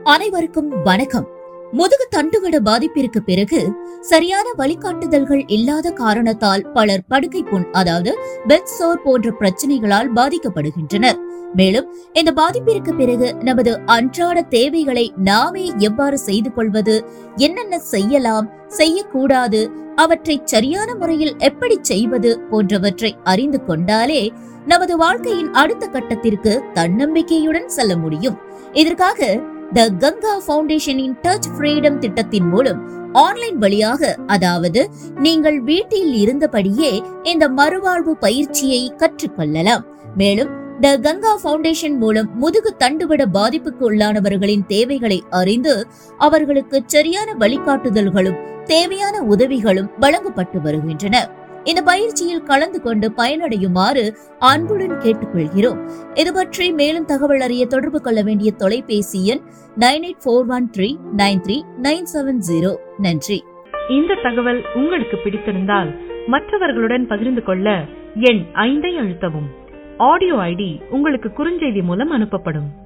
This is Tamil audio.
அனைவருக்கும் வணக்கம் முதுகு தண்டுவிட பாதிப்பிற்கு பிறகு சரியான வழிகாட்டுதல்கள் இல்லாத காரணத்தால் பலர் படுக்கை புண் அதாவது பெட் சோர் போன்ற பிரச்சனைகளால் பாதிக்கப்படுகின்றனர் மேலும் இந்த பாதிப்பிற்கு பிறகு நமது அன்றாட தேவைகளை நாமே எவ்வாறு செய்து கொள்வது என்னென்ன செய்யலாம் செய்யக்கூடாது அவற்றை சரியான முறையில் எப்படி செய்வது போன்றவற்றை அறிந்து கொண்டாலே நமது வாழ்க்கையின் அடுத்த கட்டத்திற்கு தன்னம்பிக்கையுடன் செல்ல முடியும் இதற்காக த கங்கா ஃபவுண்டேஷனின் டச் ஃப்ரீடம் திட்டத்தின் மூலம் ஆன்லைன் வழியாக அதாவது நீங்கள் வீட்டில் இருந்தபடியே இந்த மறுவாழ்வு பயிற்சியை கற்றுக்கொள்ளலாம் மேலும் த கங்கா ஃபவுண்டேஷன் மூலம் முதுகு தண்டுவிட பாதிப்புக்கு உள்ளானவர்களின் தேவைகளை அறிந்து அவர்களுக்கு சரியான வழிகாட்டுதல்களும் தேவையான உதவிகளும் வழங்கப்பட்டு வருகின்றன இந்த பயிற்சியில் கலந்து கொண்டு பயனடையுமாறு அன்புடன் கேட்டுக்கொள்கிறோம் இது பற்றி மேலும் தகவல் அறிய தொடர்பு கொள்ள வேண்டிய தொலைபேசி எண் nine eight four one three nine three nine seven zero நன்றி இந்த தகவல் உங்களுக்கு பிடித்திருந்தால் மற்றவர்களுடன் பகிர்ந்து கொள்ள எண் ஐந்தை அழுத்தவும் ஆடியோ ஐடி உங்களுக்கு குறுஞ்செய்தி மூலம் அனுப்பப்படும்